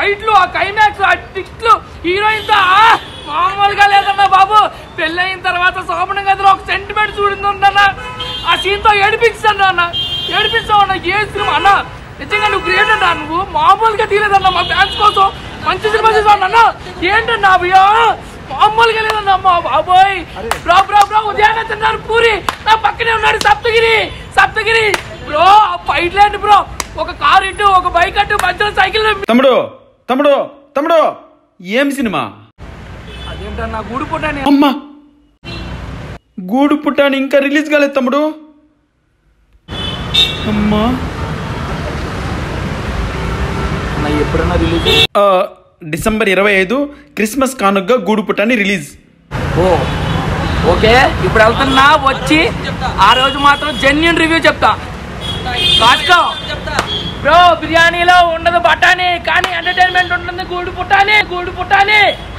ఫైట్లు ఆ క్లైమాక్స్ ఆ టిక్లు హీరోయిన్ తో ఆ, మామూలుగా లేదన్నా బాబు పెళ్ళయిన తర్వాత శోభన గదిలో ఒక సెంటిమెంట్ చూడిందన్న ఆ సీన్ తో ఏడిపించాను అన్న ఏడిపించావు అన్న ఏ సినిమా అన్న నిజంగా నువ్వు గ్రేట్ అన్నా నువ్వు మామూలుగా తీయలేదన్న మా ఫ్యాన్స్ కోసం మంచి సినిమా చేసావు అన్న ఏంటన్నా అభయా మామూలుగా లేదన్నా అమ్మా బాబోయ్ బ్రో బ్రో బ్రో ఉదయాన్నే తిన్నారు పూరి నా పక్కనే ఉన్నాడు సప్తగిరి సప్తగిరి బ్రో ఆ ఫైట్ లేండి బ్రో ఒక కారు ఇటు ఒక బైక్ అటు మధ్యలో సైకిల్ తమ్ముడు తమ్ముడు తమ్ముడు ఏం సినిమా అదేంటన్నా గూడు పుట్టాని అమ్మా గూడు పుట్టాని ఇంకా రిలీజ్ కాలేదు తమ్ముడు అమ్మా ఎప్పుడన్నా రిలీజ్ ఆ, డిసెంబర్ ఇరవై ఐదు క్రిస్మస్ కానుకగా గూడు పుట్టాని రిలీజ్ ఓ ఓకే ఇప్పుడు వెళ్తున్నా వచ్చి ఆ రోజు మాత్రం జెన్యున్ రివ్యూ చెప్తా కాచుకో బ్రో బిర్యానీలో ఉండదు బఠానీ కానీ ఎంటర్టైన్మెంట్ ఉంటుంది గూడు పుట్టాని గూడు పుట్టాని